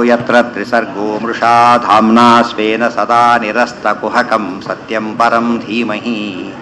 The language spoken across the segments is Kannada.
ಯತ್ರ ತ್ರಿಸರ್ಗೋ ಮೃಷಾ ಧಾಮ್ನಾ ಸ್ವೇನ ಸದಾ ನಿರಸ್ತಕುಹಕಂ ಸತ್ಯಂ ಪರಂ ಧೀಮಹಿ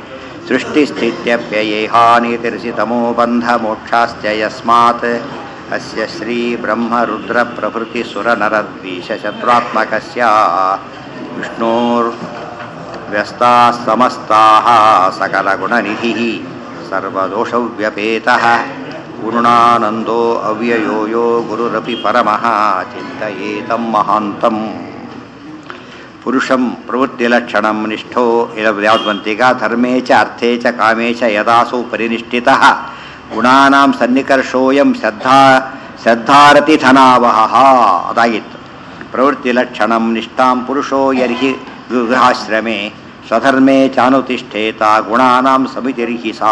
ಸೃಷ್ಟಿಸ್ಥಿತ್ಯಪ್ಯಯೇಹಾನಿತಿರ್ಷಿತಮೋ ಬಂಧಮೋಕ್ಷಾಶ್ಚ ಯಸ್ಮಾತ್ ಅಸ್ಯ ಶ್ರೀ ಬ್ರಹ್ಮ ರುದ್ರ ಪ್ರಭೃತಿ ಸುರ ನರದ್ವೀಷಶತ್ರಾತ್ಮಕಸ್ಯ ವಿಷ್ಣೋರ್ ವ್ಯಸ್ತಾः ಸಮಸ್ತಾः सकलगुणनिधिः सर्वदोषव्यपेतः गुरुणानन्दो अव्ययो यो गुरुरपि परमः चिन्तयेतं महान्तम् ಪುರುಷಂ ಪ್ರವೃತ್ತಿಲಕ್ಷಣಂ ನಿಷ್ಠೋ ಇದು ಯಾವ್ದು ಬಂತೀಗ ಧರ್ಮೇ ಚ ಅರ್ಥೇ ಚ ಕಾಮೇ ಚ ಯದಾಸು ಪರಿನಿಷ್ಠಿತ ಗುಣಾನಾಂ ಸನ್ನಿಕರ್ಷೋಯಂ ಶ್ರದ್ಧಾ ಶ್ರದ್ಧಾರತಿ ಧನಾವಹ ಅದಾಗಿತ್ತು ಪ್ರವೃತ್ತಿಲಕ್ಷಣಂ ನಿಷ್ಠಾಂ ಪುರುಷೋ ಯರ್ಹಿ ಗೃಹಾಶ್ರಮೆ ಸ್ವಧರ್ಮೇ ಚಾನುತಿಷ್ಠೇತ ಗುಣಾನಾಂ ಸಮಿತಿರ್ಹಿ ಸಾ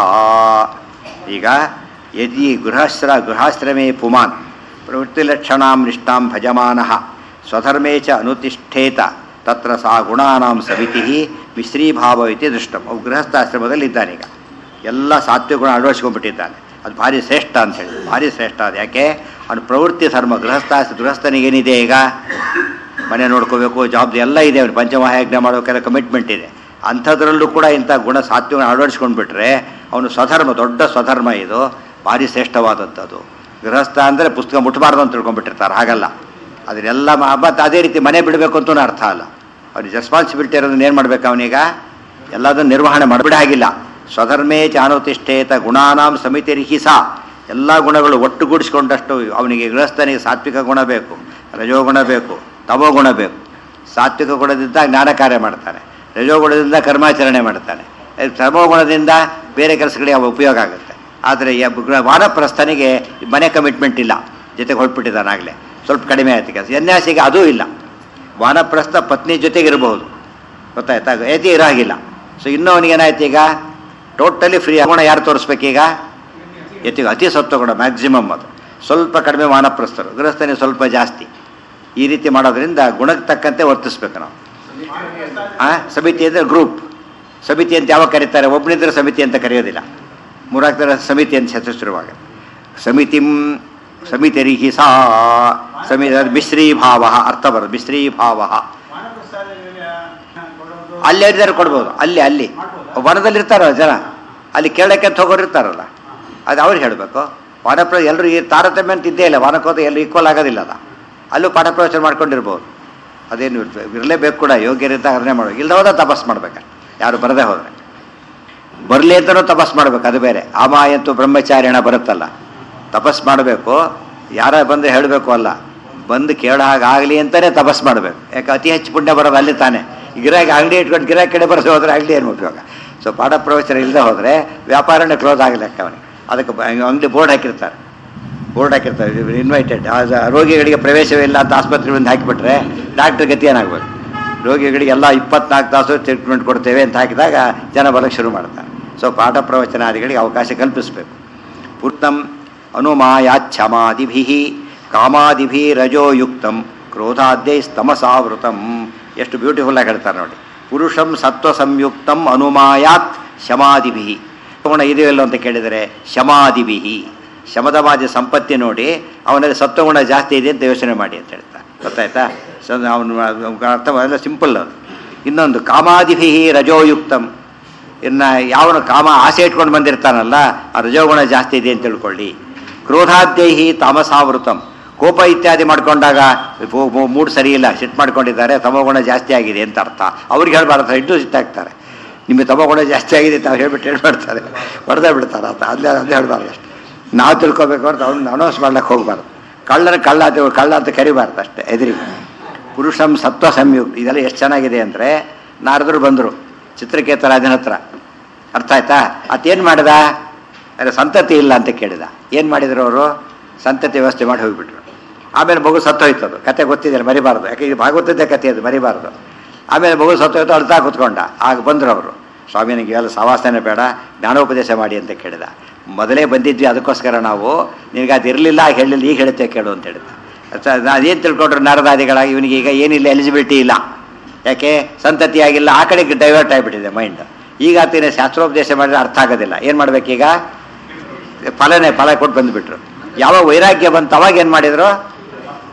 ಈಗ ಯದಿ ಗೃಹಶ್ರ ಗೃಹಾಶ್ರಮೇ ಪುಮಾನ್ ಪ್ರವೃತ್ತಿಲಕ್ಷಣಾಂ ನಿಷ್ಠಾಂ ಭಜಮಾನಃ ಸ್ವಧರ್ಮೇ ಚ ಅನುತಿಷ್ಠೇತ ತತ್ರ ಸಾ ಗುಣಾನಾಂ ಸಮಿತಿ ಮಿಶ್ರೀಭಾವ ಇತಿ ದೃಷ್ಟಂ ಅವು ಗೃಹಸ್ಥಾಶ್ರಮದಲ್ಲಿ ಇದ್ದಾನೀಗ ಎಲ್ಲ ಸಾತ್ವಿಕ ಗುಣ ಅಳವಡಿಸ್ಕೊಂಡ್ಬಿಟ್ಟಿದ್ದಾನೆ ಅದು ಭಾರಿ ಶ್ರೇಷ್ಠ ಅಂತ ಹೇಳಿ ಭಾರಿ ಶ್ರೇಷ್ಠ ಅದು ಯಾಕೆ ಅವನು ಪ್ರವೃತ್ತಿ ಧರ್ಮ ಗೃಹಸ್ಥಾಶ್ರ ಗೃಹಸ್ಥನಿಗೇನಿದೆ ಈಗ ಮನೆ ನೋಡ್ಕೋಬೇಕು ಜವಾಬ್ದಾರಿ ಎಲ್ಲ ಇದೆ ಅವನು ಪಂಚಮಹಾಯಜ್ಞ ಮಾಡೋಕೆಲ್ಲ ಕಮಿಟ್ಮೆಂಟ್ ಇದೆ ಅಂಥದ್ರಲ್ಲೂ ಕೂಡ ಇಂಥ ಗುಣ ಸಾತ್ವಿಕ ಅಳವಡಿಸ್ಕೊಂಡ್ಬಿಟ್ರೆ ಅವನು ಸ್ವಧರ್ಮ ದೊಡ್ಡ ಸ್ವಧರ್ಮ ಇದು ಭಾರಿ ಶ್ರೇಷ್ಠವಾದದ್ದು ಗೃಹಸ್ಥ ಅಂದರೆ ಪುಸ್ತಕ ಮುಟ್ಟಬಾರ್ದು ಅಂತ ತಿಳ್ಕೊಂಡ್ಬಿಟ್ಟಿರ್ತಾರೆ ಹಾಗಲ್ಲ ಅದನ್ನೆಲ್ಲ ಮತ್ತು ಅದೇ ರೀತಿ ಮನೆ ಬಿಡಬೇಕು ಅಂತೂ ಅರ್ಥ ಅಲ್ಲ ಅವ್ನಿಗೆ ರೆಸ್ಪಾನ್ಸಿಬಿಲಿಟಿ ಇರೋದನ್ನ ಏನು ಮಾಡ್ಬೇಕು ಅವನೀಗ ಎಲ್ಲದನ್ನು ನಿರ್ವಹಣೆ ಮಾಡಿಬಿಡ ಹಾಗಿಲ್ಲ ಸ್ವಧರ್ಮೇ ಚಾನುತಿಷ್ಠೇತ ಗುಣಾನಾಂ ಸಮಿತಿರ್ಹಿ ಸಾ ಎಲ್ಲ ಗುಣಗಳು ಒಟ್ಟುಗೂಡಿಸ್ಕೊಂಡಷ್ಟು ಅವನಿಗೆ ಗೃಹಸ್ಥನಿಗೆ ಸಾತ್ವಿಕ ಗುಣ ಬೇಕು ರಜೋಗುಣ ಬೇಕು ತಮೋಗುಣ ಬೇಕು ಸಾತ್ವಿಕ ಗುಣದಿಂದ ಜ್ಞಾನ ಕಾರ್ಯ ಮಾಡ್ತಾನೆ ರಜೋಗುಣದಿಂದ ಕರ್ಮಾಚರಣೆ ಮಾಡ್ತಾನೆ ತಮೋಗುಣದಿಂದ ಬೇರೆ ಕೆಲಸಗಳಿಗೆ ಅವ ಉಪಯೋಗ ಆಗುತ್ತೆ ಆದರೆ ವಾನಪ್ರಸ್ಥನಿಗೆ ಮನೆ ಕಮಿಟ್ಮೆಂಟ್ ಇಲ್ಲ ಜೊತೆಗೆ ಹೊರಟ್ಬಿಟ್ಟಿದ್ದಾನಾಗಲೇ ಸ್ವಲ್ಪ ಕಡಿಮೆ ಆಯ್ತು ಕೆಲಸ ಸನ್ಯಾಸಿಗೆ ಅದೂ ಇಲ್ಲ ವಾನಪ್ರಸ್ಥ ಪತ್ನಿ ಜೊತೆಗೆ ಇರಬಹುದು ಗೊತ್ತಾಯ್ತಾ ಏತಿ ಇರೋ ಹಾಗಿಲ್ಲ ಸೊ ಇನ್ನೂ ಅವನಿಗೇನಾಯ್ತು ಈಗ ಟೋಟಲಿ ಫ್ರೀ ಆಗೋಣ ಯಾರು ತೋರಿಸ್ಬೇಕೀಗ ಎತ್ತಿಗೆ ಅತಿ ಸತ್ವಗುಣ ಮ್ಯಾಕ್ಸಿಮಮ್ ಅದು ಸ್ವಲ್ಪ ಕಡಿಮೆ ವಾನಪ್ರಸ್ಥರು ಗೃಹಸ್ಥನಿಗೆ ಸ್ವಲ್ಪ ಜಾಸ್ತಿ ಈ ರೀತಿ ಮಾಡೋದ್ರಿಂದ ಗುಣಕ್ಕೆ ತಕ್ಕಂತೆ ವರ್ತಿಸ್ಬೇಕು ನಾವು ಆ ಸಮಿತಿ ಅಂದರೆ ಗ್ರೂಪ್ ಸಮಿತಿ ಅಂತ ಯಾವಾಗ ಕರೀತಾರೆ ಒಬ್ಬನಿದ್ರೆ ಸಮಿತಿ ಅಂತ ಕರೆಯೋದಿಲ್ಲ ಮೂರಾಗ್ತಾರೆ ಸಮಿತಿ ಅಂತ ಹೆಸರು ಶುರುವಾಗ ಸಮಿತಿಂ ಸಮಿತಿರಿಹಿ ಸಾ ಸಮಿ ಮಿಶ್ರೀಭಾವ ಅರ್ಥ ಬರೋದು ಮಿಶ್ರೀಭಾವ ಅಲ್ಲಿ ಯಾರಿದ್ದಾರೆ ಕೊಡ್ಬೋದು ಅಲ್ಲಿ ಅಲ್ಲಿ ವನದಲ್ಲಿ ಇರ್ತಾರೋ ಜನ ಅಲ್ಲಿ ಕೇಳಕ್ಕೆ ಅಂತ ಹೋಗೋರು ಇರ್ತಾರಲ್ಲ ಅದು ಅವ್ರು ಹೇಳಬೇಕು ವಾನಪ್ರ ಎಲ್ಲರೂ ಈ ತಾರತಮ್ಯ ಅಂತ ಇದ್ದೇ ಇಲ್ಲ ವಾನಕ್ಕೋದ ಎಲ್ಲರೂ ಈಕ್ವಲ್ ಆಗೋದಿಲ್ಲ ಅದ ಅಲ್ಲೂ ಪಾಠ ಪ್ರವಚನ ಮಾಡ್ಕೊಂಡಿರ್ಬೋದು ಅದೇನು ಇರಲೇಬೇಕು ಕೂಡ ಯೋಗ್ಯರಿದ್ದ ಅರ್ಣೆ ಮಾಡಬೇಕು ಇಲ್ಲದ ಹೋದ ತಪಸ್ ಮಾಡ್ಬೇಕು ಯಾರು ಬರದೇ ಹೋದರೆ ಬರಲಿ ಅಂತಲೂ ತಪಸ್ ಮಾಡ್ಬೇಕು ಅದು ಬೇರೆ ಆಮಾಯಂತೂ ಬ್ರಹ್ಮಚಾರಿಣ ಬರುತ್ತಲ್ಲ ತಪಸ್ ಮಾಡಬೇಕು ಯಾರ ಬಂದು ಹೇಳಬೇಕು ಅಲ್ಲ ಬಂದು ಕೇಳೋ ಹಾಗಾಗಲಿ ಅಂತಲೇ ತಪಸ್ ಮಾಡಬೇಕು ಯಾಕೆ ಅತಿ ಹೆಚ್ಚು ಪುಣ್ಯ ಬರೋದು ಅಲ್ಲಿ ತಾನೇ ಗಿರಾಕಿ ಅಂಗಡಿ ಇಟ್ಕೊಂಡು ಗಿರಾಕಿ ಕಡೆ ಬರೋದು ಹೋದ್ರೆ ಅಂಗಡಿ ಏನು ಉಪಯೋಗ ಸೊ ಪಾಠ ಪ್ರವಚನ ಇಲ್ಲದೆ ಹೋದರೆ ವ್ಯಾಪಾರನೇ ಕ್ಲೋಸ್ ಆಗಲಿಕ್ಕೆ ಅವನಿಗೆ ಅದಕ್ಕೆ ಅಂಗಡಿ ಬೋರ್ಡ್ ಹಾಕಿರ್ತಾರೆ ಬೋರ್ಡ್ ಹಾಕಿರ್ತಾರೆ ಇನ್ವೈಟೆಡ್ ರೋಗಿಗಳಿಗೆ ಪ್ರವೇಶವಿಲ್ಲ ಅಂತ ಆಸ್ಪತ್ರೆಗಳಿಂದ ಹಾಕಿಬಿಟ್ರೆ ಡಾಕ್ಟ್ರ್ ಗತಿ ಏನಾಗಬೇಕು ರೋಗಿಗಳಿಗೆ ಎಲ್ಲ ಇಪ್ಪತ್ನಾಲ್ಕು ತಾಸು ಟ್ರೀಟ್ಮೆಂಟ್ ಕೊಡ್ತೇವೆ ಅಂತ ಹಾಕಿದಾಗ ಜನ ಬರೋಕ್ಕೆ ಶುರು ಮಾಡ್ತಾರೆ ಸೊ ಪಾಠ ಪ್ರವಚನಾದಿಗಳಿಗೆ ಅವಕಾಶ ಕಲ್ಪಿಸಬೇಕು ಪೂರ್ಣಂ ಅನುಮಾಯಾಚ್ಛಮಾದಿಭಿ ಕಾಮಾದಿಭಿ ರಜೋಯುಕ್ತಂ ಕ್ರೋಧಾದ್ಯೈ ಸ್ತಮಸಾವೃತಂ ಎಷ್ಟು ಬ್ಯೂಟಿಫುಲ್ ಆಗಿ ಹೇಳ್ತಾರೆ ನೋಡಿ ಪುರುಷಂ ಸತ್ವ ಸಂಯುಕ್ತಂ ಅನುಮಾಯಾತ್ ಶಮಾದಿಭಿ ಗುಣ ಇದೆಯಲ್ಲ ಅಂತ ಕೇಳಿದರೆ ಶಮಾದಿಭಿ ಶಮದವಾದಿ ಸಂಪತ್ತಿ ನೋಡಿ ಅವನಲ್ಲಿ ಸತ್ವಗುಣ ಜಾಸ್ತಿ ಇದೆ ಅಂತ ಯೋಚನೆ ಮಾಡಿ ಅಂತ ಹೇಳ್ತಾರೆ ಗೊತ್ತಾಯ್ತಾ ಸೊ ಅವನು ಅರ್ಥ ಎಲ್ಲ ಸಿಂಪಲ್ ಅದು ಇನ್ನೊಂದು ಕಾಮಾದಿಭಿ ರಜೋಯುಕ್ತಂ ಇನ್ನು ಯಾವನು ಕಾಮ ಆಸೆ ಇಟ್ಕೊಂಡು ಬಂದಿರ್ತಾನಲ್ಲ ಆ ರಜೋಗುಣ ಜಾಸ್ತಿ ಇದೆ ಅಂತ ತಿಳ್ಕೊಳ್ಳಿ ಕ್ರೋಧಾದ್ಯೈಹಿ ತಾಮಸಾವೃತಂ ಕೋಪ ಇತ್ಯಾದಿ ಮಾಡ್ಕೊಂಡಾಗ ಮೂಡ್ ಸರಿ ಇಲ್ಲ ಸಿಟ್ಟು ಮಾಡ್ಕೊಂಡಿದ್ದಾರೆ ತಮೋಗುಣ ಜಾಸ್ತಿ ಆಗಿದೆ ಅಂತ ಅರ್ಥ ಅವ್ರಿಗೆ ಹೇಳ್ಬಾರ್ದು ಇಟ್ಟು ಸಿಟ್ಟಾಗ್ತಾರೆ ನಿಮಗೆ ತಮೋಗುಣ ಜಾಸ್ತಿ ಆಗಿದೆ ಅಂತ ಅವ್ರು ಹೇಳ್ಬಿಟ್ಟು ಹೇಳ್ಬಿಡ್ತಾರೆ ಹೊಡೆದೇ ಬಿಡ್ತಾರೆ ಅಂತ ಅಲ್ಲೇ ಅದೇ ಹೇಳ್ಬಾರ್ದು ಅಷ್ಟೇ ನಾವು ತಿಳ್ಕೊಬೇಕು ಅಂತ ಅವ್ನು ಅನೌನ್ಸ್ ಮಾಡ್ಲಿಕ್ಕೆ ಹೋಗ್ಬಾರ್ದು ಕಳ್ಳನ ಕಳ್ಳ ಅಂತ ಕಳ್ಳ ಅಂತ ಕರಿಬಾರ್ದು ಅಷ್ಟೇ ಎದುರಿಗೆ ಪುರುಷಂ ಸತ್ವ ಸಂಯುಕ್ತ ಇದೆಲ್ಲ ಎಷ್ಟು ಚೆನ್ನಾಗಿದೆ ಅಂದರೆ ನಾರದರು ಬಂದರು ಚಿತ್ರಕೇತ ರಾಜನ ಹತ್ರ ಅರ್ಥ ಆಯ್ತಾ ಅದೇನು ಮಾಡಿದ ಅದೇ ಸಂತತಿ ಇಲ್ಲ ಅಂತ ಕೇಳಿದ ಏನು ಮಾಡಿದ್ರು ಅವರು ಸಂತತಿ ವ್ಯವಸ್ಥೆ ಮಾಡಿ ಹೋಗಿಬಿಟ್ರು ಆಮೇಲೆ ಮಗು ಸತ್ತೋಯ್ತದು ಕತೆ ಗೊತ್ತಿದೆ ಮರಿಬಾರ್ದು ಯಾಕೆ ಇದು ಭಾಗವತದ್ದೇ ಕತೆ ಅದು ಮರಿಬಾರ್ದು ಆಮೇಲೆ ಮಗು ಸತ್ತೋಯ್ತು ಅಳ್ತಾ ಕೂತ್ಕೊಂಡ ಆಗ ಬಂದರು ಅವರು ಸ್ವಾಮಿ ನನಗೆ ಎಲ್ಲ ಸವಾಸನೆ ಬೇಡ ಜ್ಞಾನೋಪದೇಶ ಮಾಡಿ ಅಂತ ಕೇಳಿದ ಮೊದಲೇ ಬಂದಿದ್ವಿ ಅದಕ್ಕೋಸ್ಕರ ನಾವು ನಿನಗೆ ಅದು ಇರಲಿಲ್ಲ ಹೇಳಿಲ್ಲ ಈಗ ಹೇಳುತ್ತೆ ಕೇಳು ಅಂತ ಹೇಳಿದ ಅದೇನು ತಿಳ್ಕೊಂಡ್ರು ನಾರದಾದಿಗಳಾಗಿ ಇವನಿಗೆ ಈಗ ಏನಿಲ್ಲ ಎಲಿಜಿಬಿಲಿಟಿ ಇಲ್ಲ ಯಾಕೆ ಸಂತತಿ ಆಗಿಲ್ಲ ಆ ಕಡೆಗೆ ಡೈವರ್ಟ್ ಆಗಿಬಿಟ್ಟಿದೆ ಮೈಂಡ್ ಈಗ ಆತನೇ ಶಾಸ್ತ್ರೋಪದೇಶ ಮಾಡಿದ್ರೆ ಅರ್ಥ ಆಗೋದಿಲ್ಲ ಏನು ಮಾಡ್ಬೇಕೀಗ ಫಲನೇ ಫಲ ಕೊಟ್ಟು ಬಂದುಬಿಟ್ರು ಯಾವ ವೈರಾಗ್ಯ ಬಂತು ಅವಾಗ ಏನು ಮಾಡಿದ್ರು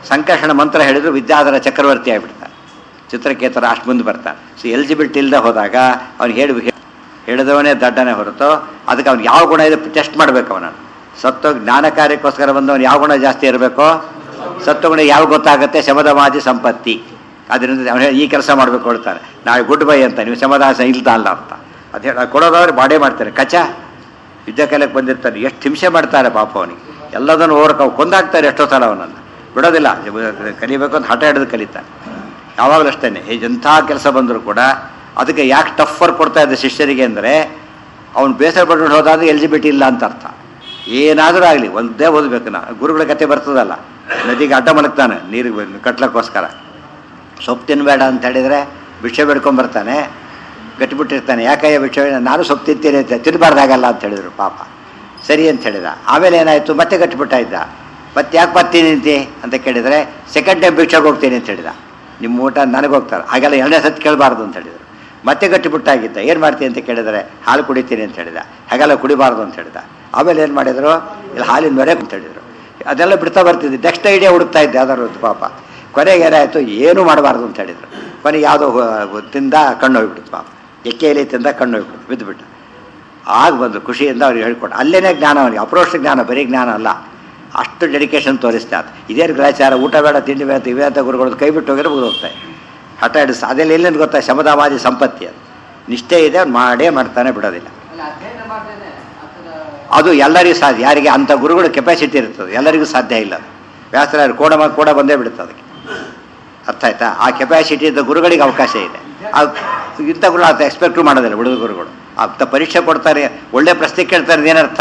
ಸಂಕರ್ಷಣ ಮಂತ್ರ ಹೇಳಿದ್ರು ವಿದ್ಯಾಧರ ಚಕ್ರವರ್ತಿ ಆಗಿಬಿಡ್ತಾರೆ ಚಿತ್ರಕೇತರ ಅಷ್ಟು ಮುಂದೆ ಬರ್ತಾನೆ ಸೊ ಎಲಿಜಿಬಿಲಿಟಿ ಇಲ್ಲದೆ ಹೋದಾಗ ಅವ್ನು ಹೇಳಿ ಹೇಳಿದವನೇ ದಡ್ಡನೇ ಹೊರತು ಅದಕ್ಕೆ ಅವ್ನು ಯಾವ ಗುಣ ಇದೆ ಟೆಸ್ಟ್ ಮಾಡಬೇಕು ಅವನನ್ನು ಸತ್ವ ಜ್ಞಾನ ಕಾರ್ಯಕ್ಕೋಸ್ಕರ ಬಂದವನು ಯಾವ ಗುಣ ಜಾಸ್ತಿ ಇರಬೇಕು ಸತ್ವಗುಣ ಯಾವ ಗೊತ್ತಾಗುತ್ತೆ ಶಮದಮಾದಿ ಸಂಪತ್ತಿ ಅದರಿಂದ ಅವನು ಈ ಕೆಲಸ ಮಾಡಬೇಕು ಹೇಳ್ತಾನೆ ನಾಳೆ ಗುಡ್ ಬೈ ಅಂತ ನೀವು ಶಮದಾಸ ಇಲ್ದ ಅಲ್ಲ ಅಂತ ಅದು ಹೇಳಿ ಕೊಡೋದಾದ್ರೆ ಬಾಡೇ ಮಾಡ್ತಾರೆ ಕಚ ಯುದ್ಧ ಕಲೆಗೆ ಬಂದಿರ್ತಾರೆ ಎಷ್ಟು ಹಿಂಸೆ ಮಾಡ್ತಾರೆ ಪಾಪ ಅವನಿಗೆ ಎಲ್ಲದನ್ನು ಓವರ್ಕ ಕೊಂದಾಕ್ತಾರೆ ಎಷ್ಟೋ ಸಲ ಅವನನ್ನು ಬಿಡೋದಿಲ್ಲ ಕಲಿಬೇಕು ಅಂತ ಹಠ ಹಿಡಿದು ಕಲಿತಾನೆ ಯಾವಾಗಲೂ ಅಷ್ಟೇ ಎಂಥ ಕೆಲಸ ಬಂದರೂ ಕೂಡ ಅದಕ್ಕೆ ಯಾಕೆ ಟಫ್ ವರ್ಕ್ ಕೊಡ್ತಾ ಇದ್ದ ಶಿಷ್ಯರಿಗೆ ಅಂದರೆ ಅವ್ನು ಬೇಸರ ಪಟ್ಟು ಹೋದಾದ್ರೆ ಎಲಿಜಿಬಿಲಿಟಿ ಇಲ್ಲ ಅಂತ ಅರ್ಥ ಏನಾದರೂ ಆಗಲಿ ಒಂದೇ ಓದಬೇಕು ನಾ ಗುರುಗಳ ಕತೆ ಬರ್ತದಲ್ಲ ನದಿಗೆ ಅಡ್ಡ ಮಲಗ್ತಾನೆ ನೀರಿಗೆ ಕಟ್ಲಕ್ಕೋಸ್ಕರ ಸೊಪ್ಪು ತಿನ್ನಬೇಡ ಅಂತ ಹೇಳಿದರೆ ಭಿಕ್ಷೆ ಬೇಡ್ಕೊಂಬರ್ತಾನೆ ಗಟ್ಟಿಬಿಟ್ಟಿರ್ತಾನೆ ಯಾಕಯ್ಯ ಭಿಕ್ಷೆ ಬೇಡ? ನಾನು ಸೊಪ್ಪು ತಿಂತೀನಿ ಅಂತ ತಿನ್ನಬಾರ್ದಾಗಲ್ಲ ಅಂತ ಹೇಳಿದರು ಪಾಪ ಸರಿ ಅಂತ ಹೇಳಿದ ಆಮೇಲೆ ಏನಾಯಿತು ಮತ್ತೆ ಗಟ್ಟಿಬಿಟ್ಟ ಇದ್ದ ಮತ್ತೆ ಯಾಕೆ ಬರ್ತೀನಿ ನಿಂತಿ ಅಂತ ಕೇಳಿದರೆ ಸೆಕೆಂಡ್ ಟೈಮ್ ಭಿಕ್ಷೆಗೆ ಹೋಗ್ತೀನಿ ಅಂತ ಹೇಳಿದ ನಿಮ್ಮ ಊಟ ನನಗೆ ಹೋಗ್ತಾರೆ ಹಾಗೆಲ್ಲ ಎರಡನೇ ಸತಿ ಕೇಳಬಾರ್ದು ಅಂತ ಹೇಳಿದರು ಮತ್ತೆ ಗಟ್ಟಿಬಿಟ್ಟಾಗಿದ್ದ ಏನು ಮಾಡ್ತೀನಿ ಅಂತ ಕೇಳಿದರೆ ಹಾಲು ಕುಡಿತೀನಿ ಅಂತ ಹೇಳಿದ ಹಾಗೆಲ್ಲ ಕುಡಿಬಾರ್ದು ಅಂತ ಹೇಳಿದ ಆಮೇಲೆ ಏನು ಮಾಡಿದರು ಇಲ್ಲಿ ಹಾಲಿನ ನೊರೆ ಅಂತ ಹೇಳಿದರು ಅದೆಲ್ಲ ಬಿಡ್ತಾ ಬರ್ತಿದ್ದೆ ನೆಕ್ಸ್ಟ್ ಐಡಿಯಾ ಹುಡುಕ್ತಾ ಇದ್ದೆ ಯಾವ್ದಾದ್ರು ಒಂದು ಪಾಪ ಕೊನೆಗೆ ಏನಾಯಿತು ಏನೂ ಮಾಡಬಾರ್ದು ಅಂತ ಹೇಳಿದರು ಕೊನೆಗೆ ಯಾವುದೋ ಹೊ- ತಿಂದ ಕಣ್ಣು ಹೋಗ್ಬಿಡ್ತು ಪಾಪ ಎಕ್ಕೆಯಲ್ಲಿ ತಿಂದ ಕಣ್ಣು ಹೋಗ್ಬಿಡ್ತು ಬಿದ್ದುಬಿಟ್ಟು ಆಗ ಬಂದು ಖುಷಿಯಿಂದ ಅವ್ರಿಗೆ ಹೇಳ್ಕೊಟ್ಟು ಅಲ್ಲೇನೇ ಜ್ಞಾನ ಅವನಿಗೆ ಅಪ್ರೋಷ ಜ್ಞಾನ ಬರೀ ಜ್ಞಾನ ಅಲ್ಲ ಅಷ್ಟು ಡೆಡಿಕೇಶನ್ ತೋರಿಸ್ತಾ ಅದು ಇದೇನು ಗ್ರಾಚಾರ ಊಟ ಬೇಡ ತಿಂಡಿ ಬೇಡ ಇವೆ ಅಂತ ಗುರುಗಳು ಕೈ ಬಿಟ್ಟು ಹೋಗಿರೋ ಹೋಗ್ತಾರೆ ಹಠ ಹಿಡಿಸ್ ಅದೆಲ್ಲ ಎಲ್ಲೇನು ಗೊತ್ತಾ ಶಮದಾವಾದಿ ಸಂಪತ್ತಿ ಅದು ನಿಷ್ಠೆ ಇದೆ ಅವ್ನು ಮಾಡೇ ಮಾಡ್ತಾನೆ ಬಿಡೋದಿಲ್ಲ ಅಲ್ಲ ಅಧ್ಯಯನ ಮಾಡ್ದೇನೆ ಆ ಥರ ಅದು ಎಲ್ಲರಿಗೂ ಸಾಧ್ಯ ಯಾರಿಗೆ ಅಂಥ ಗುರುಗಳ ಕೆಪಾಸಿಟಿ ಇರ್ತದೆ ಎಲ್ಲರಿಗೂ ಸಾಧ್ಯ ಇಲ್ಲ ಅದು ವ್ಯಾಸರಾಯರು ಕೋಡ ಮ- ಕೋಡ ಬಂದೇ ಬಿಡುತ್ತೆ ಅದಕ್ಕೆ ಅರ್ಥ ಆಯ್ತಾ ಆ ಕೆಪಾಸಿಟಿ ಇದ್ದ ಗುರುಗಳಿಗೆ ಅವಕಾಶ ಇದೆ ಆ ಇಂಥ ಗುರು ಅದು ಎಕ್ಸ್ಪೆಕ್ಟ್ ಮಾಡೋದಿಲ್ಲ ಉಳಿದ ಗುರುಗಳು ಅಂತ ಪರೀಕ್ಷೆ ಕೊಡ್ತಾರೆ ಒಳ್ಳೆ ಪ್ರಶ್ನೆ ಕೇಳ್ತಾರೆ ಏನರ್ಥ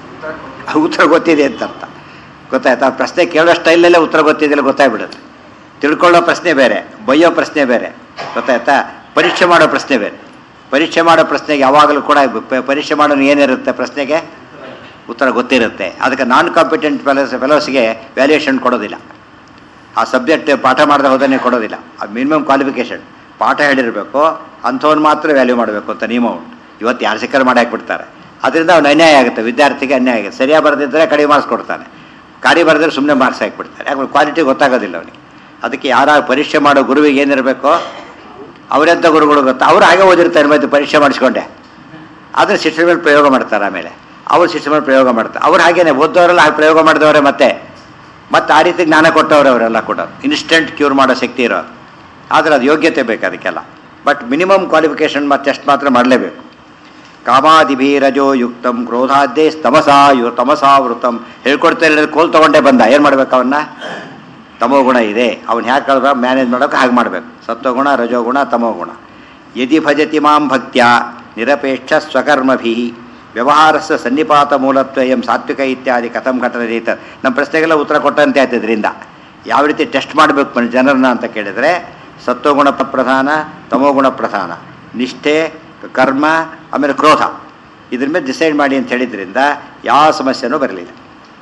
ಆ ಉತ್ತರ ಗೊತ್ತಿದೆ ಅಂತ ಅರ್ಥ ಗೊತ್ತಾಯ್ತಾ ಆ ಪ್ರಶ್ನೆ ಕೇಳೋ ಸ್ಟೈಲಲ್ಲೇ ಉತ್ತರ ಗೊತ್ತಿದೆಯಲ್ಲ ಗೊತ್ತಾಗ್ಬಿಡುತ್ತೆ ತಿಳ್ಕೊಳ್ಳೋ ಪ್ರಶ್ನೆ ಬೇರೆ ಬೈಯೋ ಪ್ರಶ್ನೆ ಬೇರೆ ಗೊತ್ತಾಯ್ತಾ ಪರೀಕ್ಷೆ ಮಾಡೋ ಪ್ರಶ್ನೆ ಬೇರೆ ಪರೀಕ್ಷೆ ಮಾಡೋ ಪ್ರಶ್ನೆಗೆ ಯಾವಾಗಲೂ ಕೂಡ ಪ- ಪರೀಕ್ಷೆ ಮಾಡೋನು ಏನಿರುತ್ತೆ ಪ್ರಶ್ನೆಗೆ ಉತ್ತರ ಗೊತ್ತಿರುತ್ತೆ ಅದಕ್ಕೆ ನಾನ್ ಕಾಂಪಿಟೆಂಟ್ ಫೆಲೋಸ್ ಫೆಲೋಸ್ಗೆ ವ್ಯಾಲ್ಯೂಯೇಷನ್ ಕೊಡೋದಿಲ್ಲ ಆ ಸಬ್ಜೆಕ್ಟ್ ಪಾಠ ಮಾಡದೆ ಹೋದನೆ ಕೊಡೋದಿಲ್ಲ ಅದು ಮಿನಿಮಮ್ ಕ್ವಾಲಿಫಿಕೇಷನ್ ಪಾಠ ಹೇಳಿರಬೇಕು ಅಂಥವ್ನು ಮಾತ್ರ ವ್ಯಾಲ್ಯೂ ಮಾಡಬೇಕು ಅಂತ ನಿಯಮ ಉಂಟು ಇವತ್ತು ಯಾರು ಸಿಕ್ಕರು ಮಾಡಿ ಹಾಕ್ಬಿಡ್ತಾರೆ ಅದರಿಂದ ಅವ್ನು ಅನ್ಯಾಯ ಆಗುತ್ತೆ ವಿದ್ಯಾರ್ಥಿಗೆ ಅನ್ಯಾಯ ಆಗುತ್ತೆ ಸರಿಯಾಗಿ ಬರೆದಿದ್ದರೆ ಕಡಿಮೆ ಮಾರ್ಕ್ಸ್ ಕೊಡ್ತಾನೆ ಕಾರ್ಯ ಬರೆದ್ರೆ ಸುಮ್ಮನೆ ಮಾರ್ಕ್ಸ್ ಹಾಕ್ಬಿಡ್ತಾರೆ ಯಾಕಂದ್ರೆ ಕ್ವಾಲಿಟಿ ಗೊತ್ತಾಗೋದಿಲ್ಲ ಅವನಿಗೆ ಅದಕ್ಕೆ ಯಾರ ಪರೀಕ್ಷೆ ಮಾಡೋ ಗುರುವಿಗೆ ಏನಿರಬೇಕು ಅವರೆಂಥ ಗುರುಗಳು ಗೊತ್ತಾ ಅವ್ರು ಹಾಗೆ ಓದಿರ್ತಾರೆ ಮತ್ತೆ ಪರೀಕ್ಷೆ ಮಾಡಿಸ್ಕೊಂಡೆ ಆದರೆ ಶಿಕ್ಷಣ ಮೇಲೆ ಪ್ರಯೋಗ ಮಾಡ್ತಾರೆ ಆಮೇಲೆ ಅವ್ರು ಶಿಕ್ಷಣ ಮೇಲೆ ಪ್ರಯೋಗ ಮಾಡ್ತಾರೆ ಅವ್ರು ಹಾಗೇನೆ ಓದೋರೆಲ್ಲ ಹಾಗೆ ಪ್ರಯೋಗ ಮಾಡಿದವರೇ ಮತ್ತೆ ಮತ್ತೆ ಆ ರೀತಿ ಜ್ಞಾನ ಕೊಟ್ಟವ್ರು ಅವರೆಲ್ಲ ಕೂಡ ಇನ್ಸ್ಟೆಂಟ್ ಕ್ಯೂರ್ ಮಾಡೋ ಶಕ್ತಿ ಇರೋರು ಆದರೆ ಅದು ಯೋಗ್ಯತೆ ಬೇಕು ಅದಕ್ಕೆಲ್ಲ ಬಟ್ ಮಿನಿಮಮ್ ಕ್ವಾಲಿಫಿಕೇಷನ್ ಮತ್ತೆ ಟೆಸ್ಟ್ ಮಾತ್ರ ಮಾಡಲೇಬೇಕು ಕಾಮಾದಿಭೀರಜೋ ಯುಕ್ತಂ ಕ್ರೋಧಾದ್ಯೇ ತಮಸಾ ಯು ತಮಸಾವೃತಂ ಹೇಳ್ಕೊಡ್ತಾ ಹೇಳಿದ್ರೆ ಕೋಲ್ ತಗೊಂಡೇ ಬಂದ ಏನು ಮಾಡ್ಬೇಕು ಅವನ್ನ ತಮೋಗುಣ ಇದೆ ಅವ್ನು ಹ್ಯಾಕೆ ಕಳ್ಬೇಕು ಮ್ಯಾನೇಜ್ ಮಾಡೋಕೆ ಹಾಗೆ ಮಾಡಬೇಕು ಸತ್ವಗುಣ ರಜೋಗುಣ ತಮೋಗುಣ ಯದಿ ಭಜತಿ ಮಾಂ ಭಕ್ತ್ಯ ನಿರಪೇಕ್ಷ ಸ್ವಕರ್ಮಭಿ ವ್ಯವಹಾರಸ್ಯ ಸನ್ನಿಪಾತ ಮೂಲತ್ವ ಎಂ ಸಾತ್ವಿಕ ಇತ್ಯಾದಿ ಕಥಂ ಘಟನೆ ನಮ್ಮ ಪ್ರಶ್ನೆಗೆಲ್ಲ ಉತ್ತರ ಕೊಟ್ಟಂತೆ ಆಯ್ತು ಇದರಿಂದ ಯಾವ ರೀತಿ ಟೆಸ್ಟ್ ಮಾಡಬೇಕು ಜನರನ್ನ ಅಂತ ಕೇಳಿದರೆ ಸತ್ವಗುಣ ಪ- ಪ್ರಧಾನ ತಮೋಗುಣ ಪ್ರಧಾನ ನಿಷ್ಠೆ ಕರ್ಮ ಆಮೇಲೆ ಕ್ರೋಧ ಇದ್ರ ಮೇಲೆ ಡಿಸೈಡ್ ಮಾಡಿ ಅಂತ ಹೇಳಿದ್ರಿಂದ ಯಾವ ಸಮಸ್ಯೆನೂ ಬರಲಿಲ್ಲ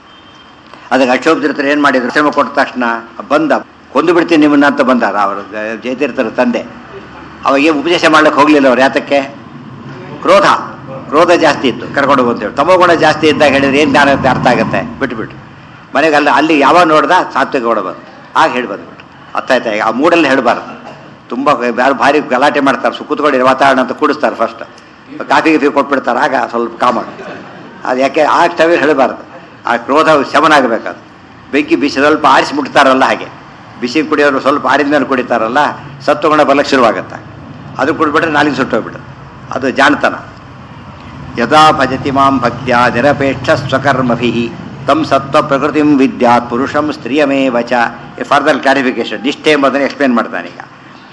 ಅದಕ್ಕೆ ಅಕ್ಷೋಭ್ಯರ್ಥರು ಏನು ಮಾಡಿದ್ರು ಶ್ರಮ ಕೊಟ್ಟ ತಕ್ಷಣ ಬಂದ ಕೊಂದು ಬಿಡ್ತೀನಿ ನಿಮ್ಮನ್ನ ಅಂತ ಬಂದಾರ ಅವರು ಜಯತೀರ್ಥರ ತಂದೆ ಅವಾಗ ಉಪದೇಶ ಮಾಡ್ಲಿಕ್ಕೆ ಹೋಗ್ಲಿಲ್ಲ ಅವ್ರು ಯಾತಕ್ಕೆ ಕ್ರೋಧ ಕ್ರೋಧ ಜಾಸ್ತಿ ಇತ್ತು ಕರ್ಕೊಂಡು ಹೋಗು ಅಂತೇಳಿ ತಮೋಗುಣ ಜಾಸ್ತಿ ಇದ್ದಾಗ ಹೇಳಿದ್ರೆ ಏನು ಜ್ಞಾನ ಇರುತ್ತೆ ಅರ್ಥ ಆಗುತ್ತೆ ಬಿಟ್ಬಿಟ್ಟು ಮನೆಗೆ ಅಲ್ಲಿ ಅಲ್ಲಿ ಯಾವಾಗ ನೋಡ್ದ ಸಾತ್ವಿಕ ಹೊಡಬಂದು ಆಗ ಹೇಳಿ ಬಂದ್ಬಿಟ್ಟು ಅರ್ಥ ಆಯ್ತಾ ಈಗ ಆ ಮೂಡಲ್ಲಿ ಹೇಳಬಾರ್ದು ತುಂಬ ಯಾರು ಭಾರಿ ಗಲಾಟೆ ಮಾಡ್ತಾರೆ ಸು ಕೂತ್ಕೊಳ್ಳಿ ವಾತಾವರಣ ಅಂತ ಕೂಡಿಸ್ತಾರೆ ಫಸ್ಟ್ ಕಾಫಿ ಗೀಫಿ ಕೊಟ್ಬಿಡ್ತಾರೆ ಆಗ ಸ್ವಲ್ಪ ಕಾಮ ಅದು ಯಾಕೆ ಆ ಟೈಮಲ್ಲಿ ಹೇಳಬಾರ್ದು ಆ ಕ್ರೋಧ ಶಮನ ಆಗಬೇಕದು ಬೆಂಕಿ ಬಿಸಿ ಸ್ವಲ್ಪ ಆರಿಸಿ ಮುಟ್ತಾರಲ್ಲ ಹಾಗೆ ಬಿಸಿ ಕುಡಿಯೋರು ಸ್ವಲ್ಪ ಆರಿದ ಮೇಲೆ ಕುಡಿತಾರಲ್ಲ ಸತ್ವಗುಣ ಬಲಕ್ಕೆ ಶುರುವಾಗುತ್ತೆ ಅದು ಕುಡಿಬಿಟ್ರೆ ನಾಲಿಗೆ ಸುಟ್ಟೋಗ್ಬಿಡುತ್ತೆ ಅದು ಜಾಣತನ ಯದಾ ಭಜತಿ ಮಾಂ ಭಕ್ತ್ಯ ನಿರಪೇಕ್ಷ ಸ್ವಕರ್ಮಭಿ ತಂ ಸತ್ವ ಪ್ರಕೃತಿಂ ವಿದ್ಯಾತ್ ಪುರುಷಂ ಸ್ತ್ರೀಯಮೇವ ಚ ಫರ್ದರ್ ಕ್ಲಾರಿಫಿಕೇಶನ್ ನಿಷ್ಠೆ ಎಂಬುದನ್ನು ಎಕ್ಸ್ಪ್ಲೇನ್ ಮಾಡ್ತಾನೆ ಈಗ